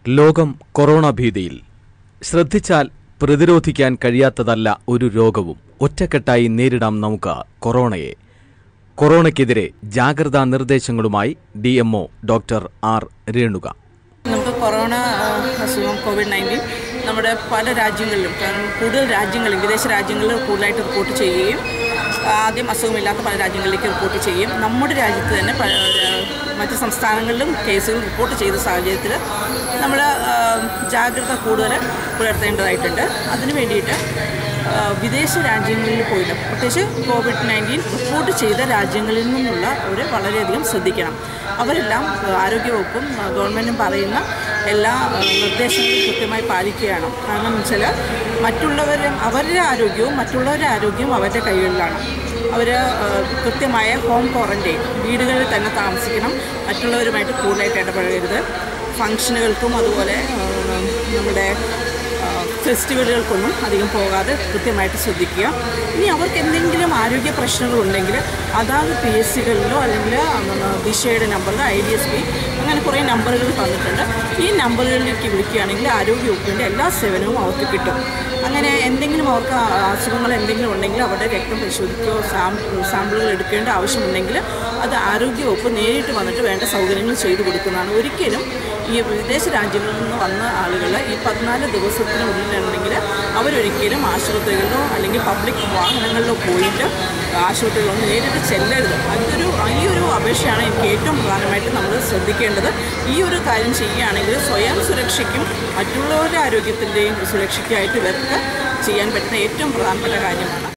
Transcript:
ലോകം കൊറോണ ഭീതിയിൽ ശ്രദ്ധിച്ചാൽ പ്രതിരോധിക്കാൻ കഴിയാത്തതല്ല ഒരു രോഗവും ഒറ്റക്കെട്ടായി നേരിടാം നമുക്ക് കൊറോണയെ കൊറോണയ്ക്കെതിരെ ജാഗ്രതാ നിർദ്ദേശങ്ങളുമായി ഡി ഡോക്ടർ ആർ രേണുക നമുക്ക് കൊറോണ ആ, അസുഖം കോവിഡ് നയൻറ്റീൻ നമ്മുടെ പല രാജ്യങ്ങളിലും കാരണം കൂടുതൽ രാജ്യങ്ങളിൽ വിദേശ രാജ്യങ്ങളിൽ കൂടുതലായിട്ട് റിപ്പോർട്ട് ചെയ്യുകയും ആദ്യം അസുഖമില്ലാത്ത പല രാജ്യങ്ങളിലേക്ക് റിപ്പോർട്ട് ചെയ്യും നമ്മുടെ രാജ്യത്ത് തന്നെ പല ആ, മറ്റ് സംസ്ഥാനങ്ങളിലും കേസുകൾ റിപ്പോർട്ട് ചെയ്ത സാഹചര്യത്തിൽ നമ്മൾ ആ, ജാഗ്രത കൂടുതൽ പുലർത്തേണ്ടതായിട്ടുണ്ട് അതിന് വേണ്ടിയിട്ട് ആ, വിദേശ രാജ്യങ്ങളിൽ പോയിട്ട് പ്രത്യേകിച്ച് കോവിഡ് നയൻറ്റീൻ റിപ്പോർട്ട് ചെയ്ത രാജ്യങ്ങളിൽ നിന്നുള്ള അവർ വളരെയധികം ശ്രദ്ധിക്കണം അവരെല്ലാം ആ, ആരോഗ്യവകുപ്പും ആ, ഗവൺമെൻറ്റും പറയുന്ന എല്ലാ ആ, നിർദ്ദേശങ്ങളും കൃത്യമായി പാലിക്കുകയാണ് കാരണം എന്ന് വെച്ചാൽ മറ്റുള്ളവരും അവരുടെ ആരോഗ്യവും മറ്റുള്ളവരുടെ ആരോഗ്യവും അവരുടെ കൈകളിലാണ് അവർ കൃത്യമായ ഹോം ക്വാറൻറ്റൈൻ വീടുകളിൽ തന്നെ താമസിക്കണം മറ്റുള്ളവരുമായിട്ട് കൂടുതലായിട്ട് ഇടപഴകരുത് ഫങ്ഷനുകൾക്കും അതുപോലെ ആ, നമ്മുടെ ആ, ഫെസ്റ്റിവലുകൾക്കൊന്നും അധികം പോകാതെ കൃത്യമായിട്ട് ശ്രദ്ധിക്കുക ഇനി അവർക്ക് എന്തെങ്കിലും ആരോഗ്യ പ്രശ്നങ്ങളുണ്ടെങ്കിൽ അതാത് പി എസ് സികളിലോ അല്ലെങ്കിൽ ദിശയുടെ നമ്പറിൽ ഐ ഡി എസ് പി അങ്ങനെ കുറേ നമ്പറുകൾ തന്നിട്ടുണ്ട് ഈ നമ്പറുകളിലേക്ക് വിളിക്കുകയാണെങ്കിൽ ആരോഗ്യ വകുപ്പിൻ്റെ എല്ലാ സേവനവും അവർക്ക് കിട്ടും അങ്ങനെ എന്തെങ്കിലും അവർക്ക് ആ- അസുഖങ്ങൾ എന്തെങ്കിലും ഉണ്ടെങ്കിൽ അവരുടെ രക്തം പരിശോധിക്കുകയോ സാമ്പിൾ സാമ്പിളുകൾ എടുക്കേണ്ട ആവശ്യമുണ്ടെങ്കിൽ അത് ആരോഗ്യ വകുപ്പ് നേരിട്ട് വന്നിട്ട് വേണ്ട സൗകര്യങ്ങൾ ചെയ്തു കൊടുക്കുന്നതാണ് ഒരിക്കലും ഈ വിദേശ രാജ്യങ്ങളിൽ നിന്ന് വന്ന ആളുകൾ ഈ പതിനാല് ദിവസത്തിനുള്ളിലുണ്ടെങ്കിൽ അവരൊരിക്കലും ആശുപത്രികളിലോ അല്ലെങ്കിൽ പബ്ലിക് വാഹനങ്ങളിലോ പോയിട്ട് ആശുപത്രികളൊന്നും നേരിട്ട് ചെല്ലരുത് അതൊരു ഈ ഒരു അപേക്ഷയാണ് എനിക്ക് ഏറ്റവും പ്രധാനമായിട്ട് നമ്മൾ ശ്രദ്ധിക്കേണ്ടത് ഈ ഒരു കാര്യം ചെയ്യുകയാണെങ്കിൽ സ്വയം സുരക്ഷയ്ക്കും മറ്റുള്ളവരുടെ ആരോഗ്യത്തിൻ്റെയും സുരക്ഷയ്ക്കായിട്ട് ഇവർക്ക് ചെയ്യാൻ പറ്റുന്ന ഏറ്റവും പ്രധാനപ്പെട്ട കാര്യമാണ്